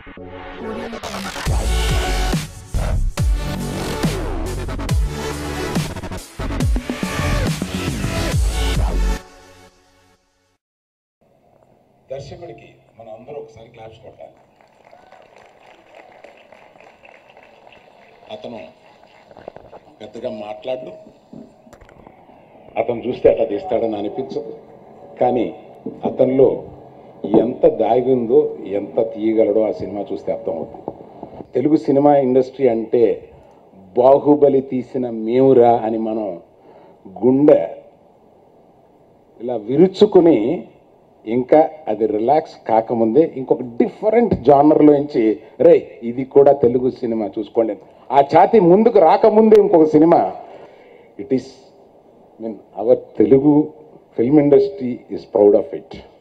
దర్శకుడికి మనం అందరూ ఒకసారి క్లాప్స్ కొట్టాలి అతను పెద్దగా మాట్లాడు అతను చూస్తే అట్లా తీస్తాడని అనిపించదు కానీ అతనిలో ఎంత దాగి ఉందో ఎంత తీయగలడో ఆ సినిమా చూస్తే అర్థమవుతుంది తెలుగు సినిమా ఇండస్ట్రీ అంటే బాహుబలి తీసిన మేమురా అని మనం గుండె ఇలా విరుచుకుని ఇంకా అది రిలాక్స్ కాకముందే ఇంకొక డిఫరెంట్ జానర్లోంచి రే ఇది కూడా తెలుగు సినిమా చూసుకోండి ఆ ఛాతి ముందుకు రాకముందే ఇంకొక cinema it is mean our Telugu film industry is proud of it